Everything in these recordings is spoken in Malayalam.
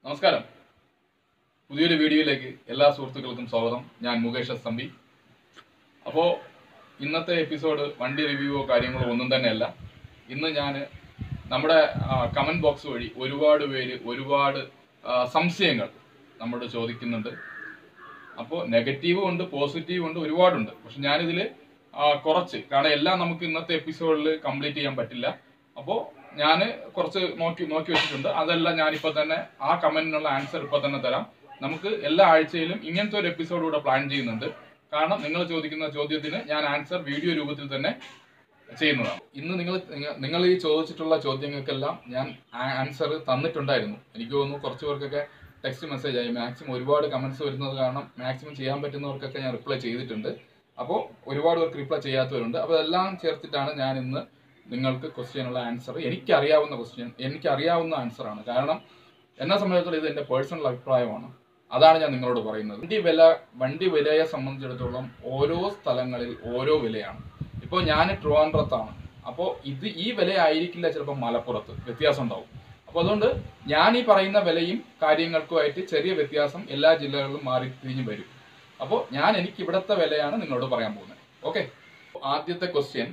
നമസ്കാരം പുതിയൊരു വീഡിയോയിലേക്ക് എല്ലാ സുഹൃത്തുക്കൾക്കും സ്വാഗതം ഞാൻ മുകേഷ് എസ് തമ്പി അപ്പോൾ ഇന്നത്തെ എപ്പിസോഡ് വണ്ടി റിവ്യൂവോ കാര്യങ്ങളോ ഒന്നും തന്നെയല്ല ഇന്ന് ഞാൻ നമ്മുടെ കമൻറ്റ് ബോക്സ് വഴി ഒരുപാട് പേര് ഒരുപാട് ആ, സംശയങ്ങൾ നമ്മോട് ചോദിക്കുന്നുണ്ട് അപ്പോൾ നെഗറ്റീവും ഉണ്ട് പോസിറ്റീവും ഉണ്ട് ഒരുപാടുണ്ട് പക്ഷെ ഞാനിതിൽ കുറച്ച് കാരണം എല്ലാം നമുക്ക് ഇന്നത്തെ എപ്പിസോഡിൽ കംപ്ലീറ്റ് ചെയ്യാൻ പറ്റില്ല അപ്പോൾ ഞാൻ കുറച്ച് നോക്കി നോക്കി വെച്ചിട്ടുണ്ട് അതെല്ലാം ഞാനിപ്പോൾ തന്നെ ആ കമന്റിനുള്ള ആൻസർ ഇപ്പോൾ തന്നെ തരാം നമുക്ക് എല്ലാ ആഴ്ചയിലും ഇങ്ങനത്തെ ഒരു എപ്പിസോഡ് കൂടെ പ്ലാൻ ചെയ്യുന്നുണ്ട് കാരണം നിങ്ങൾ ചോദിക്കുന്ന ചോദ്യത്തിന് ഞാൻ ആൻസർ വീഡിയോ രൂപത്തിൽ തന്നെ ചെയ്യുന്നതാണ് ഇന്ന് നിങ്ങൾ നിങ്ങ- നിങ്ങൾ ഈ ചോദിച്ചിട്ടുള്ള ചോദ്യങ്ങൾക്കെല്ലാം ഞാൻ ആൻസർ തന്നിട്ടുണ്ടായിരുന്നു എനിക്ക് തോന്നുന്നു കുറച്ച് പേർക്കൊക്കെ ടെക്സ്റ്റ് മെസ്സേജ് ആയി മാക്സിമം ഒരുപാട് കമന്റ്സ് വരുന്നത് കാരണം മാക്സിമം ചെയ്യാൻ പറ്റുന്നവർക്കൊക്കെ ഞാൻ റിപ്ലൈ ചെയ്തിട്ടുണ്ട് അപ്പോൾ ഒരുപാട് പേർക്ക് റിപ്ലൈ ചെയ്യാത്തവരുണ്ട് അപ്പോൾ അതെല്ലാം ചേർത്തിട്ടാണ് ഞാൻ ഇന്ന് നിങ്ങൾക്ക് ക്വസ്റ്റ്യനുള്ള ആൻസർ എനിക്കറിയാവുന്ന ക്വസ്റ്റ്യൻ എനിക്കറിയാവുന്ന ആൻസറാണ് കാരണം എന്നെ സംബന്ധിച്ചിടത്തോളം ഇത് എൻ്റെ പേഴ്സണൽ അഭിപ്രായമാണ് അതാണ് ഞാൻ നിങ്ങളോട് പറയുന്നത് വണ്ടി വില വണ്ടി വിലയെ സംബന്ധിച്ചിടത്തോളം ഓരോ സ്ഥലങ്ങളിൽ ഓരോ വിലയാണ് ഇപ്പോൾ ഞാൻ ട്രിവാൻഡ്രത്താണ് അപ്പോൾ ഇത് ഈ വില ആയിരിക്കില്ല ചിലപ്പോൾ മലപ്പുറത്ത് വ്യത്യാസം ഉണ്ടാവും അപ്പോൾ അതുകൊണ്ട് ഞാൻ ഈ പറയുന്ന വിലയും കാര്യങ്ങൾക്കുമായിട്ട് ചെറിയ വ്യത്യാസം എല്ലാ ജില്ലകളിലും മാറി തിരിഞ്ഞു വരും അപ്പോൾ ഞാൻ എനിക്ക് ഇവിടുത്തെ വിലയാണ് നിങ്ങളോട് പറയാൻ പോകുന്നത് ഓക്കെ ആദ്യത്തെ ക്വസ്റ്റ്യൻ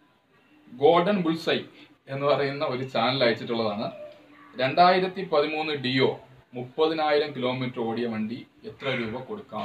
ഗോൾഡൻ ബുൾസൈ എന്ന് പറയുന്ന ഒരു ചാനൽ അയച്ചിട്ടുള്ളതാണ് രണ്ടായിരത്തി പതിമൂന്ന് ഡിയോ മുപ്പതിനായിരം കിലോമീറ്റർ ഓടിയ വണ്ടി എത്ര രൂപ കൊടുക്കാം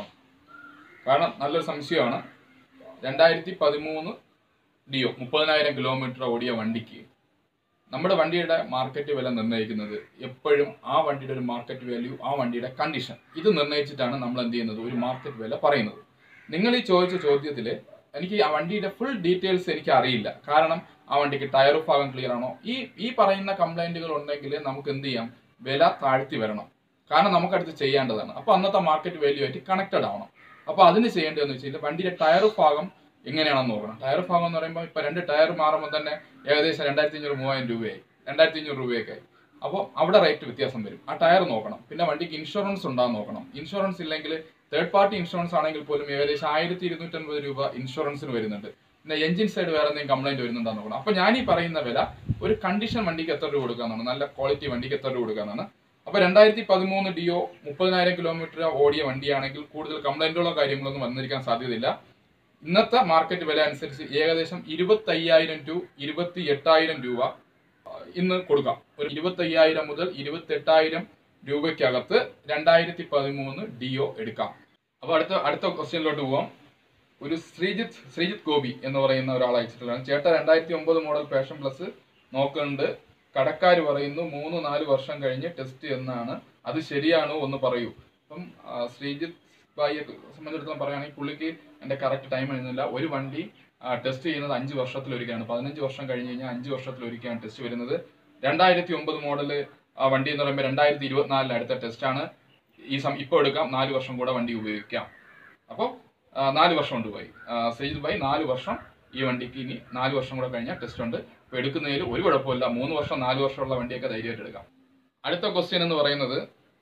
കാരണം നല്ലൊരു സംശയമാണ് രണ്ടായിരത്തി പതിമൂന്ന് ഡിയോ മുപ്പതിനായിരം കിലോമീറ്റർ ഓടിയ വണ്ടിക്ക് നമ്മുടെ വണ്ടിയുടെ മാർക്കറ്റ് വില നിർണ്ണയിക്കുന്നത് എപ്പോഴും ആ വണ്ടിയുടെ ഒരു മാർക്കറ്റ് വാല്യൂ ആ വണ്ടിയുടെ കണ്ടീഷൻ ഇത് നിർണ്ണയിച്ചിട്ടാണ് നമ്മൾ എന്ത് ചെയ്യുന്നത് ഒരു മാർക്കറ്റ് വില പറയുന്നത് നിങ്ങൾ ഈ ചോദിച്ച ചോദ്യത്തിൽ എനിക്ക് ആ വണ്ടിയുടെ ഫുൾ ഡീറ്റെയിൽസ് എനിക്ക് അറിയില്ല കാരണം ആ വണ്ടിക്ക് ടയർ ഭാഗം ക്ലിയർ ആണോ ഈ ഈ പറയുന്ന കംപ്ലൈന്റുകൾ ഉണ്ടെങ്കിൽ നമുക്ക് എന്ത് ചെയ്യാം വില താഴ്ത്തി വരണം കാരണം നമുക്കടുത്ത് ചെയ്യേണ്ടതാണ് അപ്പൊ അന്നത്തെ മാർക്കറ്റ് വാല്യൂ ആയിട്ട് കണക്റ്റഡ് ആവണം അപ്പൊ അതിന് ചെയ്യേണ്ടതെന്ന് വെച്ച് കഴിഞ്ഞാൽ വണ്ടിയുടെ ടയർ ഭാഗം എങ്ങനെയാണെന്ന് നോക്കണം ടയർ ഭാഗം എന്ന് പറയുമ്പോൾ ഇപ്പൊ രണ്ട് ടയർ മാറുമ്പോൾ തന്നെ ഏകദേശം രണ്ടായിരത്തി അഞ്ഞൂറ് മൂവായിരം രൂപയായി രണ്ടായിരത്തി അഞ്ഞൂറ് രൂപയൊക്കെ ആയി അപ്പോൾ അവിടെ റേറ്റ് വ്യത്യാസം വരും ആ ടയർ നോക്കണം പിന്നെ വണ്ടിക്ക് ഇൻഷുറൻസ് ഉണ്ടാകുന്ന നോക്കണം ഇൻഷുറൻസ് ഇല്ലെങ്കിൽ തേർഡ് പാർട്ടി ഇൻഷുറൻസ് ആണെങ്കിൽ പോലും ഏകദേശം ആയിരത്തി ഇരുന്നൂറ്റൻപത് രൂപ ഇൻഷുറൻസിന് വരുന്നുണ്ട് പിന്നെ എഞ്ചിൻ സൈഡ് വേറെ എന്തെങ്കിലും കംപ്ലൈന്റ് വരുന്നുണ്ടാന്ന് നോക്കണം അപ്പൊ ഞാൻ ഈ പറയുന്ന വില ഒരു കണ്ടീഷൻ വണ്ടിക്ക് എത്ര രൂപ കൊടുക്കാന്നാണ് നല്ല ക്വാളിറ്റി വണ്ടിക്ക് എത്ര രൂപ കൊടുക്കാന്നാണ് അപ്പൊ രണ്ടായിരത്തി പതിമൂന്ന് ഡിയോ മുപ്പതിനായിരം കിലോമീറ്റർ ഓടിയ വണ്ടിയാണെങ്കിൽ കൂടുതൽ കംപ്ലൈന്റുകളോ കാര്യങ്ങളൊന്നും വന്നിരിക്കാൻ സാധ്യതയില്ല ഇന്നത്തെ മാർക്കറ്റ് വില അനുസരിച്ച് ഏകദേശം ഇരുപത്തി അയ്യായിരം ടു ഇരുപത്തി എട്ടായിരം രൂപ ആ, ഇന്ന് കൊടുക്കാം ഒരു ഇരുപത്തി അയ്യായിരം മുതൽ ഇരുപത്തി എട്ടായിരം രൂപയ്ക്കകത്ത് രണ്ടായിരത്തി പതിമൂന്ന് ഡിഒ എടുക്കാം അപ്പൊ അടുത്ത അടുത്ത ക്വസ്റ്റ്യനിലോട്ട് പോവാം ഒരു ശ്രീജിത്ത് ശ്രീജിത്ത് ഗോപി എന്ന് പറയുന്ന ഒരാൾ അയച്ചിട്ടുള്ളതാണ് ചേട്ടാ രണ്ടായിരത്തി ഒമ്പത് മോഡൽ പാഷൻ പ്ലസ് നോക്കുന്നുണ്ട് കടക്കാർ പറയുന്നു മൂന്ന് നാല് വർഷം കഴിഞ്ഞ് ടെസ്റ്റ് എന്നാണ് അത് ശരിയാണോ ഒന്ന് പറയൂ അപ്പം ആ, ശ്രീജിത്ത് ഭായിയെ സംബന്ധിച്ചിടത്തോളം പറയുകയാണെങ്കിൽ പുള്ളിക്ക് എൻ്റെ കറക്റ്റ് ടൈം എഴുതുന്നില്ല ഒരു വണ്ടി ടെസ്റ്റ് ചെയ്യുന്നത് അഞ്ച് വർഷത്തിലൊരിക്കലാണ് പതിനഞ്ച് വർഷം കഴിഞ്ഞ് കഴിഞ്ഞാൽ അഞ്ച് വർഷത്തിലൊരിക്കലാണ് ടെസ്റ്റ് വരുന്നത് രണ്ടായിരത്തി ഒമ്പത് മോഡല് വണ്ടി എന്ന് പറയുമ്പോൾ രണ്ടായിരത്തി ഇരുപത്തിനാലിന് അടുത്ത ടെസ്റ്റാണ് ഈ സം ഇപ്പോൾ എടുക്കാം നാല് വർഷം കൂടെ വണ്ടി ഉപയോഗിക്കാം അപ്പോൾ നാല് വർഷം ഉണ്ട് പോയി സയ്യിദ് ഭായി നാല് വർഷം ഈ വണ്ടിക്ക് ഇനി നാല് വർഷം കൂടെ കഴിഞ്ഞാൽ ടെസ്റ്റ് ഉണ്ട് ഇപ്പോൾ എടുക്കുന്നതിൽ ഒരു കുഴപ്പമില്ല മൂന്ന് വർഷം നാല് വർഷമുള്ള വണ്ടിയൊക്കെ ധൈര്യമായിട്ട് എടുക്കാം അടുത്ത ക്വസ്റ്റ്യൻ എന്ന് പറയുന്നത്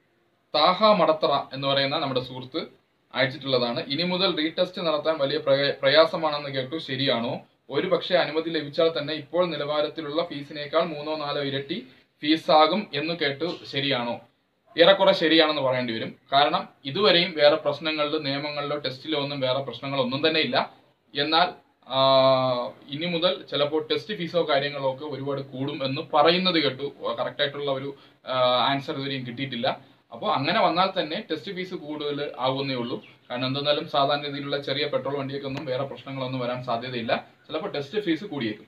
താഹ മടത്തറ എന്ന് പറയുന്ന നമ്മുടെ സുഹൃത്ത് അയച്ചിട്ടുള്ളതാണ് ഇനി മുതൽ റീടെസ്റ്റ് നടത്താൻ വലിയ പ്രയ- പ്രയാസമാണെന്ന് കേട്ടു ശരിയാണോ ഒരു പക്ഷേ അനുമതി ലഭിച്ചാൽ തന്നെ ഇപ്പോൾ നിലവാരത്തിലുള്ള ഫീസിനേക്കാൾ മൂന്നോ നാലോ ഇരട്ടി ഫീസാകും എന്ന് കേട്ടു ശരിയാണോ ഏറെക്കുറെ ശരിയാണെന്ന് പറയേണ്ടി വരും കാരണം ഇതുവരെയും വേറെ പ്രശ്നങ്ങളിലോ നിയമങ്ങളിലോ ടെസ്റ്റിലോ ഒന്നും വേറെ പ്രശ്നങ്ങളൊന്നും തന്നെ ഇല്ല എന്നാൽ ആ, ഇനി മുതൽ ചിലപ്പോൾ ടെസ്റ്റ് ഫീസോ കാര്യങ്ങളോ ഒക്കെ ഒരുപാട് കൂടും എന്ന് പറയുന്നത് കേട്ടു കറക്റ്റ് ആയിട്ടുള്ള ഒരു ആൻസർ ഇതുവരെയും കിട്ടിയിട്ടില്ല അപ്പോൾ അങ്ങനെ വന്നാൽ തന്നെ ടെസ്റ്റ് ഫീസ് കൂടുതൽ ആകുന്നേ ഉള്ളൂ കാരണം എന്തെന്നാലും സാധാരണ രീതിയിലുള്ള ചെറിയ പെട്രോൾ വണ്ടിയൊക്കെ ഒന്നും വേറെ പ്രശ്നങ്ങളൊന്നും വരാൻ സാധ്യതയില്ല ചിലപ്പോൾ ടെസ്റ്റ് ഫീസ് കൂടിയേക്കും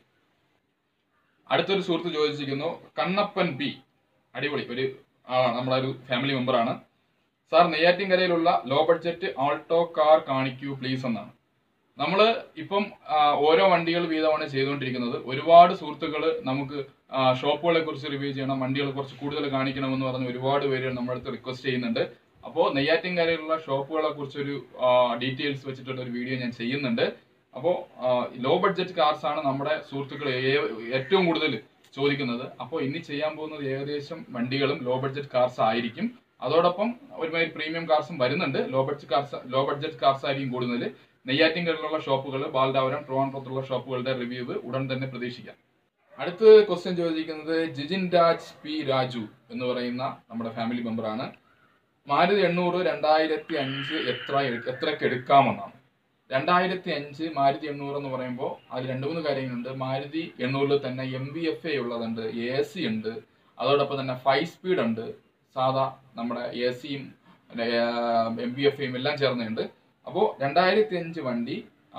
അടുത്തൊരു സുഹൃത്ത് ചോദിച്ചിരിക്കുന്നു കണ്ണപ്പൻ പി അടിപൊളി ഒരു ആളാണ് നമ്മുടെ ഒരു ഫാമിലി മെമ്പറാണ് സാർ നെയ്യാറ്റിൻകരയിലുള്ള ലോ ബഡ്ജറ്റ് ആൾട്ടോ കാർ കാണിക്കൂ പ്ലീസ് എന്നാണ് നമ്മൾ ഇപ്പം ആ, ഓരോ വണ്ടികൾ വീതമാണ് ചെയ്തുകൊണ്ടിരിക്കുന്നത് ഒരുപാട് സുഹൃത്തുക്കൾ നമുക്ക് ആ, ഷോപ്പുകളെ കുറിച്ച് റിവ്യൂ ചെയ്യണം വണ്ടികളെ കുറിച്ച് കൂടുതൽ കാണിക്കണമെന്ന് പറഞ്ഞ് ഒരുപാട് പേര് നമ്മുടെ അടുത്ത് റിക്വസ്റ്റ് ചെയ്യുന്നുണ്ട് അപ്പോൾ നെയ്യാറ്റിൻകരയിലുള്ള ഷോപ്പുകളെ കുറിച്ചൊരു ഡീറ്റെയിൽസ് വെച്ചിട്ടുള്ള ഒരു വീഡിയോ ഞാൻ ചെയ്യുന്നുണ്ട് അപ്പോൾ ലോ ബഡ്ജറ്റ് കാർസ് ആണ് നമ്മുടെ സുഹൃത്തുക്കൾ ഏ- ഏറ്റവും കൂടുതൽ ചോദിക്കുന്നത് അപ്പോൾ ഇനി ചെയ്യാൻ പോകുന്നത് ഏകദേശം വണ്ടികളും ലോ ബഡ്ജറ്റ് കാർസ് ആയിരിക്കും അതോടൊപ്പം ഒരുമാതിരി പ്രീമിയം കാർസും വരുന്നുണ്ട് low budget cars low budget cars ആയിരിക്കും കൂടുതൽ നെയ്യാറ്റിൻകരയിലുള്ള ഷോപ്പുകൾ ബാലരാപുരം ട്രിവാൻഡ്രത്തുള്ള ഷോപ്പുകളുടെ റിവ്യൂ ഉടൻ തന്നെ പ്രതീക്ഷിക്കാം അടുത്ത ക്വസ്റ്റ്യൻ ചോദിക്കുന്നത് ജിജിൻ രാജ് പി രാജു എന്ന് പറയുന്ന നമ്മുടെ ഫാമിലി മെമ്പറാണ് മാരുതി എണ്ണൂറ് രണ്ടായിരത്തി അഞ്ച് എത്ര എ- എത്രക്ക് എടുക്കാമെന്നാണ് രണ്ടായിരത്തി അഞ്ച് മാരുതി എണ്ണൂറ് എന്ന് പറയുമ്പോൾ അതിൽ രണ്ട് മൂന്ന് കാര്യങ്ങളുണ്ട് മാരുതി എണ്ണൂറിൽ തന്നെ എം ബി എഫ് എ ഉള്ളതുണ്ട് എ സി ഉണ്ട് അതോടൊപ്പം തന്നെ ഫൈവ് സ്പീഡ് ഉണ്ട് സാധാ നമ്മുടെ എ സിയും എം ബി എഫ് ഐയും എല്ലാം ചേർന്നുണ്ട് അപ്പോൾ രണ്ടായിരത്തി അഞ്ച് വണ്ടി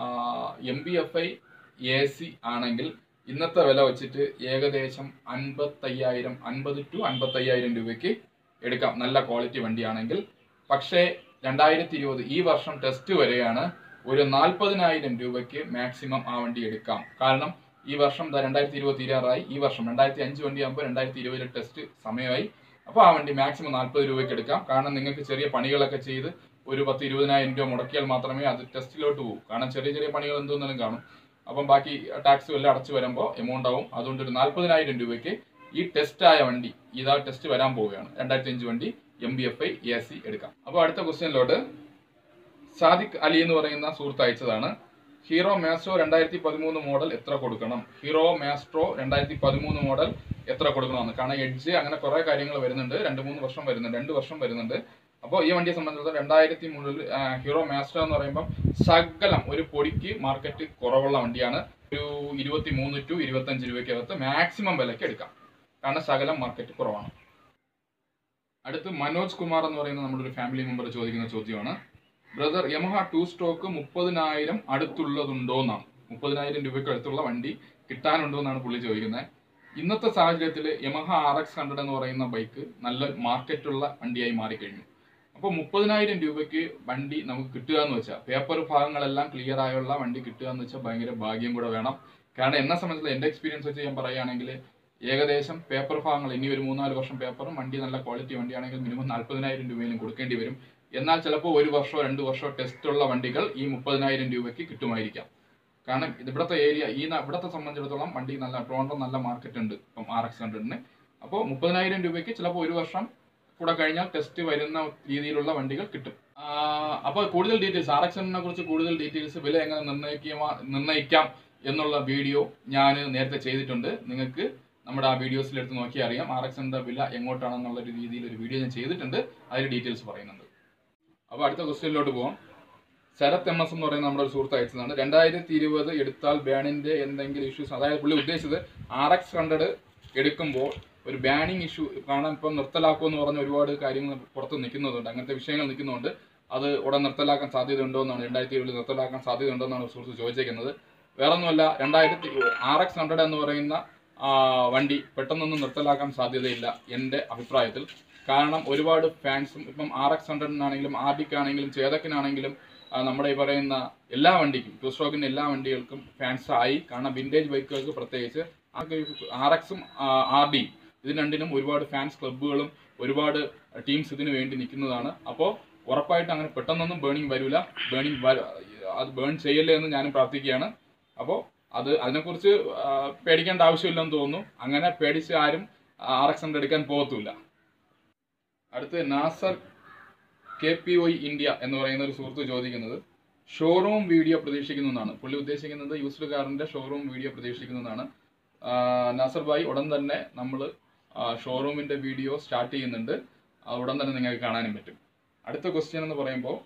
M B F I A C ആണെങ്കിൽ ഇന്നത്തെ വില വെച്ചിട്ട് ഏകദേശം അൻപത്തയ്യായിരം അൻപത് ടു അൻപത്തയ്യായിരം രൂപയ്ക്ക് എടുക്കാം നല്ല ക്വാളിറ്റി വണ്ടിയാണെങ്കിൽ പക്ഷേ രണ്ടായിരത്തി ഇരുപത് ഈ വർഷം ടെസ്റ്റ് വരെയാണ് ഒരു നാൽപ്പതിനായിരം രൂപയ്ക്ക് മാക്സിമം ആ വണ്ടി എടുക്കാം കാരണം ഈ വർഷം രണ്ടായിരത്തി ഇരുപത് തീരാറായി ഈ വർഷം രണ്ടായിരത്തി അഞ്ച് വണ്ടി ആകുമ്പോൾ രണ്ടായിരത്തി ഇരുപതിൽ ടെസ്റ്റ് സമയമായി അപ്പോൾ ആ വണ്ടി മാക്സിമം നാൽപ്പത് രൂപയ്ക്ക് എടുക്കാം കാരണം നിങ്ങൾക്ക് ചെറിയ പണികളൊക്കെ ചെയ്ത് ഒരു പത്ത് ഇരുപതിനായിരം രൂപ മുടക്കിയാൽ മാത്രമേ അത് ടെസ്റ്റിലോട്ട് പോകും കാരണം ചെറിയ ചെറിയ പണികൾ എന്തോന്നാലും കാണും അപ്പം ബാക്കി ടാക്സ് എല്ലാം അടച്ചു വരുമ്പോൾ എമൗണ്ട് ആവും അതുകൊണ്ട് ഒരു നാൽപ്പതിനായിരം രൂപയ്ക്ക് ഈ ടെസ്റ്റ് ആയ വണ്ടി ഇതാ ടെസ്റ്റ് വരാൻ പോവുകയാണ് രണ്ടായിരത്തി അഞ്ച് വണ്ടി M B F I A C എടുക്കാം അപ്പോൾ അടുത്ത ക്വസ്റ്റ്യനിലോട്ട് സാദിഖ് അലി എന്ന് പറയുന്ന സുഹൃത്ത് അയച്ചതാണ് ഹീറോ മാസ്ട്രോ രണ്ടായിരത്തി പതിമൂന്ന് മോഡൽ എത്ര കൊടുക്കണം ഹീറോ മാസ്ട്രോ രണ്ടായിരത്തി പതിമൂന്ന് മോഡൽ എത്ര കൊടുക്കണമെന്ന് കാരണം എഡ്ജ് അങ്ങനെ കുറെ കാര്യങ്ങൾ വരുന്നുണ്ട് രണ്ട് മൂന്ന് വർഷം വരുന്നുണ്ട് രണ്ട് വർഷം വരുന്നുണ്ട് അപ്പോൾ ഈ വണ്ടിയെ സംബന്ധിച്ചിടത്തോളം രണ്ടായിരത്തി മൂന്നിൽ ഹീറോ മാസ്റ്റർ എന്ന് പറയുമ്പോൾ സകലം ഒരു പൊടിക്ക് മാർക്കറ്റ് കുറവുള്ള വണ്ടിയാണ് ഒരു ഇരുപത്തി മൂന്ന് ടു ഇരുപത്തഞ്ച് രൂപയ്ക്കകത്ത് മാക്സിമം വിലയ്ക്ക് എടുക്കാം കാരണം സകലം മാർക്കറ്റ് കുറവാണ് അടുത്ത് മനോജ് കുമാർ എന്ന് പറയുന്ന നമ്മുടെ ഒരു ഫാമിലി മെമ്പർ ചോദിക്കുന്ന ചോദ്യമാണ് ബ്രദർ യമഹ ടു സ്റ്റോക്ക് മുപ്പതിനായിരം അടുത്തുള്ളതുണ്ടോ എന്നാണ് മുപ്പതിനായിരം രൂപയ്ക്ക് അടുത്തുള്ള വണ്ടി കിട്ടാനുണ്ടോ എന്നാണ് പുള്ളി ചോദിക്കുന്നത് ഇന്നത്തെ സാഹചര്യത്തിൽ യമഹ ആർ എക്സ് ഹൺഡ്രഡ് എന്ന് പറയുന്ന ബൈക്ക് നല്ല മാർക്കറ്റുള്ള വണ്ടിയായി മാറിക്കഴിഞ്ഞു അപ്പോൾ മുപ്പതിനായിരം രൂപയ്ക്ക് വണ്ടി നമുക്ക് കിട്ടുക എന്ന് വെച്ചാൽ പേപ്പർ ഭാഗങ്ങളെല്ലാം ക്ലിയർ ആയുള്ള വണ്ടി കിട്ടുക എന്ന് വെച്ചാൽ ഭയങ്കര ഭാഗ്യം കൂടെ വേണം കാരണം എന്നെ സംബന്ധിച്ചുള്ള എൻ്റെ എക്സ്പീരിയൻസ് വെച്ച് ഞാൻ പറയുകയാണെങ്കിൽ ഏകദേശം പേപ്പർ ഭാഗങ്ങൾ ഇനി ഒരു മൂന്നാല് വർഷം പേപ്പറും വണ്ടി നല്ല ക്വാളിറ്റി വണ്ടിയാണെങ്കിൽ മിനിമം നാൽപ്പതിനായിരം രൂപയിലും കൊടുക്കേണ്ടി വരും എന്നാൽ ചിലപ്പോൾ ഒരു വർഷമോ രണ്ട് വർഷമോ ടെസ്റ്റ് ഉള്ള വണ്ടികൾ ഈ മുപ്പതിനായിരം രൂപയ്ക്ക് കിട്ടുമായിരിക്കാം കാരണം ഇത് ഇവിടുത്തെ ഏരിയ ഈ ന- ഇവിടത്തെ സംബന്ധിച്ചിടത്തോളം വണ്ടി നല്ല ട്രോണ്ടോ നല്ല മാർക്കറ്റ് ഉണ്ട് ഇപ്പം ആർ എക്സ് ഹൺഡ്രഡിന് അപ്പോൾ മുപ്പതിനായിരം രൂപയ്ക്ക് ചിലപ്പോൾ ഒരു വർഷം കൂടെ കഴിഞ്ഞാൽ ടെസ്റ്റ് വരുന്ന രീതിയിലുള്ള വണ്ടികൾ കിട്ടും അപ്പോൾ കൂടുതൽ ഡീറ്റെയിൽസ് ആർ എക്സ് ഹൺഡ്രഡിനെ കുറിച്ച് കൂടുതൽ ഡീറ്റെയിൽസ് വില എങ്ങനെ നിർണ്ണയിക്കുക നിർണ്ണയിക്കാം എന്നുള്ള വീഡിയോ ഞാൻ നേരത്തെ ചെയ്തിട്ടുണ്ട് നിങ്ങൾക്ക് നമ്മുടെ ആ വീഡിയോസിൽ എടുത്ത് നോക്കിയാൽ അറിയാം ആർ എക്സ് ഹൺഡ്രഡ് വില എങ്ങോട്ടാണെന്നുള്ള ഒരു രീതിയിൽ ഒരു വീഡിയോ ഞാൻ ചെയ്തിട്ടുണ്ട് അതിൽ ഡീറ്റെയിൽസ് പറയുന്നുണ്ട് അപ്പോൾ അടുത്ത ക്വസ്റ്റ്യനിലോട്ട് പോകാം ശരത് എം എസ് എന്ന് പറയുന്ന നമ്മുടെ ഒരു സുഹൃത്ത് അയച്ചതാണ് രണ്ടായിരത്തി ഇരുപത് എടുത്താൽ ബാനിന്റെ എന്തെങ്കിലും ഇഷ്യൂസ് അതായത് പുള്ളി ഉദ്ദേശിച്ചത് ആർ എക്സ് ഹൺഡ്രഡ് എടുക്കുമ്പോൾ ഒരു ബാനിങ് ഇഷ്യൂ കാരണം ഇപ്പം നിർത്തലാക്കുമെന്ന് പറഞ്ഞ ഒരുപാട് കാര്യങ്ങൾ പുറത്ത് നിൽക്കുന്നതുണ്ട് അങ്ങനത്തെ വിഷയങ്ങൾ നിൽക്കുന്നതുകൊണ്ട് അത് ഉടൻ നിർത്തലാക്കാൻ സാധ്യതയുണ്ടോ എന്നാണ് രണ്ടായിരത്തി ഇരുപതിൽ നിർത്തലാക്കാൻ സാധ്യതയുണ്ടോ എന്നാണ് സുഹൃത്ത് ചോദിച്ചേക്കുന്നത് വേറൊന്നുമല്ല രണ്ടായിരത്തി ആർ എക്സ് ഹൺഡ്രഡ് എന്ന് പറയുന്ന ആ, വണ്ടി പെട്ടെന്നൊന്നും നിർത്തലാക്കാൻ സാധ്യതയില്ല എൻ്റെ അഭിപ്രായത്തിൽ കാരണം ഒരുപാട് ഫാൻസും ഇപ്പം ആർ എക്സ് ഹൺഡ്രഡിനാണെങ്കിലും ആർ ഡിക്കാണെങ്കിലും ചേതക്കിനാണെങ്കിലും ആ, നമ്മുടെ ഈ പറയുന്ന എല്ലാ വണ്ടിക്കും ടു സ്ട്രോക്കിന്റെ എല്ലാ വണ്ടികൾക്കും ഫാൻസ് ആയി കാരണം വിന്റേജ് ബൈക്കുകൾക്ക് പ്രത്യേകിച്ച് ആർ എക്സും ആർ ഡി ഇതിന് രണ്ടിനും ഒരുപാട് ഫാൻസ് ക്ലബ്ബുകളും ഒരുപാട് ടീംസ് ഇതിനു വേണ്ടി നിൽക്കുന്നതാണ് അപ്പോൾ ഉറപ്പായിട്ട് അങ്ങനെ പെട്ടെന്നൊന്നും ബേണിംഗ് വരില്ല ബേണിംഗ് അത് ബേൺ ചെയ്യല്ലേ എന്ന് ഞാനും പ്രാർത്ഥിക്കുകയാണ് അപ്പോൾ അത് അതിനെക്കുറിച്ച് ആ, പേടിക്കേണ്ട ആവശ്യമില്ലെന്ന് തോന്നുന്നു അങ്ങനെ പേടിച്ച് ആരും ആർ എക്സ് ഹൺഡ്രഡ് എടുക്കാൻ പോകത്തുമില്ല അടുത്ത് Nasar K P O India എന്ന് പറയുന്ന ഒരു സുഹൃത്ത് ചോദിക്കുന്നത് ഷോറൂം വീഡിയോ പ്രതീക്ഷിക്കുന്നു എന്നാണ് പുള്ളി ഉദ്ദേശിക്കുന്നത് യൂസ്ഡ് കാറിന്റെ ഷോറൂം വീഡിയോ പ്രതീക്ഷിക്കുന്നതാണ് നാസർ ഭായി ഉടൻ തന്നെ നമ്മൾ ഷോറൂമിന്റെ വീഡിയോ സ്റ്റാർട്ട് ചെയ്യുന്നുണ്ട് അത് ഉടൻ തന്നെ നിങ്ങൾക്ക് കാണാനും പറ്റും അടുത്ത ക്വസ്റ്റ്യൻ എന്ന് പറയുമ്പോൾ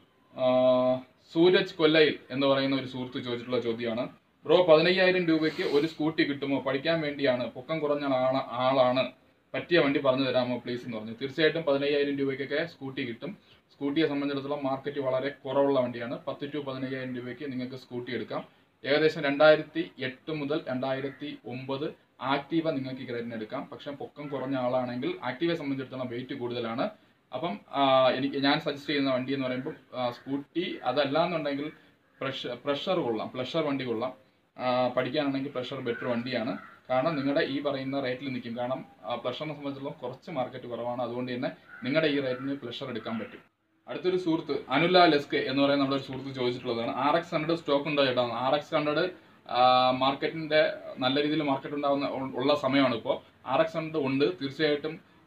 സൂരജ് കൊല്ലയിൽ എന്ന് പറയുന്ന ഒരു സുഹൃത്ത് ചോദിച്ചിട്ടുള്ള ചോദ്യമാണ് ബ്രോ പതിനയ്യായിരം രൂപയ്ക്ക് ഒരു സ്കൂട്ടി കിട്ടുമോ പഠിക്കാൻ വേണ്ടിയാണ് പൊക്കം കുറഞ്ഞ ആള- ആളാണ് പറ്റിയ വണ്ടി പറഞ്ഞു തരാമോ പ്ലീസ് എന്ന് പറഞ്ഞു തീർച്ചയായിട്ടും പതിനയ്യായിരം രൂപയ്ക്കൊക്കെ സ്കൂട്ടി കിട്ടും സ്കൂട്ടിയെ സംബന്ധിച്ചിടത്തോളം മാർക്കറ്റ് വളരെ കുറവുള്ള വണ്ടിയാണ് പത്ത് ടു പതിനയ്യായിരം രൂപയ്ക്ക് നിങ്ങൾക്ക് സ്കൂട്ടി എടുക്കാം ഏകദേശം രണ്ടായിരത്തി എട്ട് മുതൽ രണ്ടായിരത്തി ഒമ്പത് ആക്റ്റീവ നിങ്ങൾക്ക് ഈ ക്രെഡിറ്റിന് എടുക്കാം പക്ഷെ പൊക്കം കുറഞ്ഞ ആളാണെങ്കിൽ ആക്റ്റീവയെ സംബന്ധിച്ചിടത്തോളം വെയിറ്റ് കൂടുതലാണ് അപ്പം ആ, എനിക്ക് ഞാൻ സജസ്റ്റ് ചെയ്യുന്ന വണ്ടി എന്ന് പറയുമ്പോൾ ആ, സ്കൂട്ടി അതല്ല എന്നുണ്ടെങ്കിൽ പ്രഷർ പ്രഷർ കൊള്ളാം പ്ലഷർ വണ്ടി കൊള്ളാം ആ, പഠിക്കാനാണെങ്കിൽ പ്രഷർ ബെറ്റർ വണ്ടിയാണ് കാരണം നിങ്ങളുടെ ഈ പറയുന്ന റേറ്റിൽ നിൽക്കും കാരണം പ്ലഷറിനെ സംബന്ധിച്ചിടത്തോളം കുറച്ച് മാർക്കറ്റ് കുറവാണ് അതുകൊണ്ട് തന്നെ നിങ്ങളുടെ ഈ റേറ്റിന് പ്ലഷർ എടുക്കാൻ പറ്റും അടുത്തൊരു സുഹൃത്ത് അനുല ലെസ്കെ എന്ന് പറയുന്ന നമ്മുടെ ഒരു സുഹൃത്ത് ചോദിച്ചിട്ടുള്ളതാണ് ആർ എക്സ് ഹൺഡ്രഡ് സ്റ്റോക്ക് ഉണ്ടോ ചേട്ടാ ആർ എക്സ് ഹൺഡ്രഡ് മാർക്കറ്റിന്റെ നല്ല രീതിയിൽ മാർക്കറ്റ് ഉണ്ടാവുന്ന ഉ- ഉള്ള സമയമാണ് ഇപ്പോൾ ആർ എക്സ് ഹൺഡ്രഡ് ഉണ്ട് തീർച്ചയായിട്ടും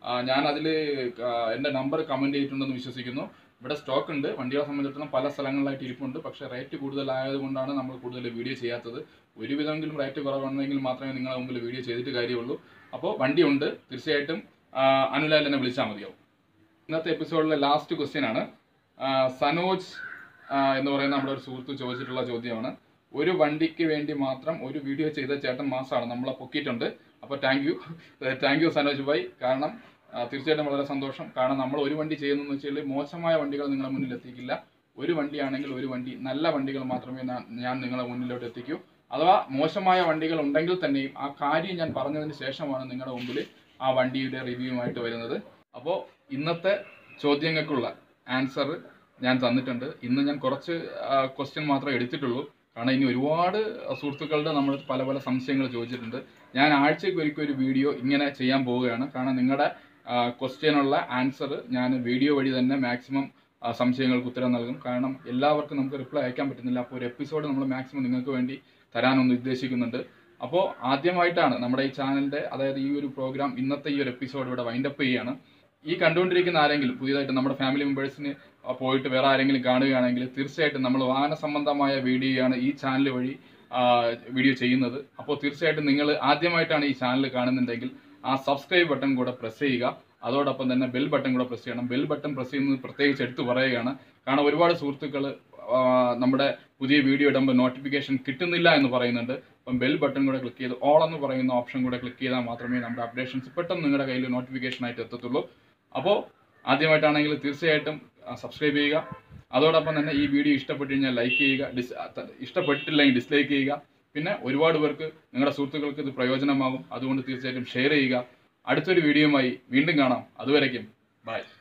ആ, ഞാൻ അതിൽ എൻ്റെ നമ്പർ കമൻറ്റ് ചെയ്തിട്ടുണ്ടെന്ന് വിശ്വസിക്കുന്നു ഇവിടെ സ്റ്റോക്ക് ഉണ്ട് വണ്ടികളെ സംബന്ധിച്ചിടത്തോളം പല സ്ഥലങ്ങളിലായിട്ട് ഇരിപ്പുണ്ട് പക്ഷേ റേറ്റ് കൂടുതലായത് കൊണ്ടാണ് നമ്മൾ കൂടുതൽ വീഡിയോ ചെയ്യാത്തത് ഒരുവിധമെങ്കിലും റേറ്റ് കുറവാണെങ്കിൽ മാത്രമേ നിങ്ങളെ മുമ്പിൽ വീഡിയോ ചെയ്തിട്ട് കാര്യമുള്ളൂ അപ്പോൾ വണ്ടി ഉണ്ട് തീർച്ചയായിട്ടും ആ, അനുലാൽ എന്നെ വിളിച്ചാൽ മതിയാവും ഇന്നത്തെ എപ്പിസോഡിലെ ലാസ്റ്റ് ക്വസ്റ്റ്യൻ ആണ് ആ, സനോജ് ആ, എന്ന് പറയുന്ന നമ്മുടെ ഒരു സുഹൃത്ത് ചോദിച്ചിട്ടുള്ള ചോദ്യമാണ് ഒരു വണ്ടിക്ക് വേണ്ടി മാത്രം ഒരു വീഡിയോ ചെയ്ത ചേട്ടൻ മാസമാണ് നമ്മളെ പൊക്കിയിട്ടുണ്ട് അപ്പോൾ thank you thank you Sanoj ഭായ് കാരണം ആ, തീർച്ചയായിട്ടും വളരെ സന്തോഷം കാരണം നമ്മൾ ഒരു വണ്ടി ചെയ്യുന്നതെന്ന് വെച്ചാൽ മോശമായ വണ്ടികൾ നിങ്ങളുടെ മുന്നിൽ എത്തിക്കില്ല ഒരു വണ്ടിയാണെങ്കിൽ ഒരു വണ്ടി നല്ല വണ്ടികൾ മാത്രമേ ഞാൻ- ഞാൻ നിങ്ങളെ മുന്നിലോട്ട് എത്തിക്കൂ അഥവാ മോശമായ വണ്ടികൾ ഉണ്ടെങ്കിൽ തന്നെയും ആ കാര്യം ഞാൻ പറഞ്ഞതിന് ശേഷമാണ് നിങ്ങളുടെ മുമ്പിൽ ആ വണ്ടിയുടെ റിവ്യൂമായിട്ട് വരുന്നത് അപ്പോൾ ഇന്നത്തെ ചോദ്യങ്ങൾക്കുള്ള ആൻസർ ഞാൻ തന്നിട്ടുണ്ട് ഇന്ന് ഞാൻ കുറച്ച് ക്വസ്റ്റ്യൻ മാത്രമേ എടുത്തിട്ടുള്ളൂ കാരണം ഇനി ഒരുപാട് സുഹൃത്തുക്കളുടെ നമ്മൾ പല പല സംശയങ്ങൾ ചോദിച്ചിട്ടുണ്ട് ഞാൻ ആഴ്ചയ്ക്ക് ഒരിക്കൽ ഒരു വീഡിയോ ഇങ്ങനെ ചെയ്യാൻ പോവുകയാണ് കാരണം നിങ്ങളുടെ ക്വസ്റ്റ്യനുള്ള ആൻസർ ഞാൻ വീഡിയോ വഴി തന്നെ മാക്സിമം സംശയങ്ങൾക്ക് ഉത്തരം നൽകും കാരണം എല്ലാവർക്കും നമുക്ക് റിപ്ലൈ അയക്കാൻ പറ്റുന്നില്ല അപ്പോൾ ഒരു എപ്പിസോഡ് നമ്മൾ മാക്സിമം നിങ്ങൾക്ക് വേണ്ടി തരാനൊന്ന് ഉദ്ദേശിക്കുന്നുണ്ട് അപ്പോൾ ആദ്യമായിട്ടാണ് നമ്മുടെ ഈ ചാനലിന്റെ അതായത് ഈ ഒരു പ്രോഗ്രാം ഇന്നത്തെ ഈ ഒരു എപ്പിസോഡ് ഇവിടെ വൈൻഡപ്പ് ചെയ്യുകയാണ് ഈ കണ്ടുകൊണ്ടിരിക്കുന്ന ആരെങ്കിലും പുതിയതായിട്ട് നമ്മുടെ ഫാമിലി മെമ്പേഴ്സിന് പോയിട്ട് വേറെ ആരെങ്കിലും കാണുകയാണെങ്കിൽ തീർച്ചയായിട്ടും നമ്മൾ വാഹന സംബന്ധമായ വീഡിയോയാണ് ഈ ചാനൽ വഴി ആ, വീഡിയോ ചെയ്യുന്നത് അപ്പോൾ തീർച്ചയായിട്ടും നിങ്ങൾ ആദ്യമായിട്ടാണ് ഈ ചാനൽ കാണുന്നുണ്ടെങ്കിൽ ആ സബ്സ്ക്രൈബ് ബട്ടൺ കൂടെ പ്രസ് ചെയ്യുക അതോടൊപ്പം തന്നെ ബെൽ ബട്ടൺ കൂടെ പ്രസ് ചെയ്യണം ബെൽ ബട്ടൺ പ്രസ് ചെയ്യുന്നത് പ്രത്യേകിച്ച് എടുത്തു പറയുകയാണ് കാരണം ഒരുപാട് സുഹൃത്തുക്കൾ നമ്മുടെ പുതിയ വീഡിയോ ഇടുമ്പോൾ നോട്ടിഫിക്കേഷൻ കിട്ടുന്നില്ല എന്ന് പറയുന്നുണ്ട് അപ്പം ബെൽ ബട്ടൺ കൂടെ ക്ലിക്ക് ചെയ്ത് ഓൾ എന്ന് പറയുന്ന ഓപ്ഷൻ കൂടെ ക്ലിക്ക് ചെയ്താൽ മാത്രമേ നമ്മുടെ അപ്ഡേഷൻസ് പെട്ടെന്ന് നിങ്ങളുടെ കയ്യിൽ നോട്ടിഫിക്കേഷൻ ആയിട്ട് എത്തത്തുള്ളൂ അപ്പോൾ ആദ്യമായിട്ടാണെങ്കിൽ തീർച്ചയായിട്ടും സബ്സ്ക്രൈബ് ചെയ്യുക അതോടൊപ്പം തന്നെ ഈ വീഡിയോ ഇഷ്ടപ്പെട്ടു കഴിഞ്ഞാൽ ലൈക്ക് ചെയ്യുക ഡിസ് അത്ത- ഇഷ്ടപ്പെട്ടില്ലെങ്കിൽ ഡിസ്ലൈക്ക് ചെയ്യുക പിന്നെ ഒരുപാട് പേർക്ക് നിങ്ങളുടെ സുഹൃത്തുക്കൾക്ക് ഇത് പ്രയോജനമാകും അതുകൊണ്ട് തീർച്ചയായിട്ടും ഷെയർ ചെയ്യുക അടുത്തൊരു വീഡിയോയുമായി വീണ്ടും കാണാം അതുവരയ്ക്കും ബൈ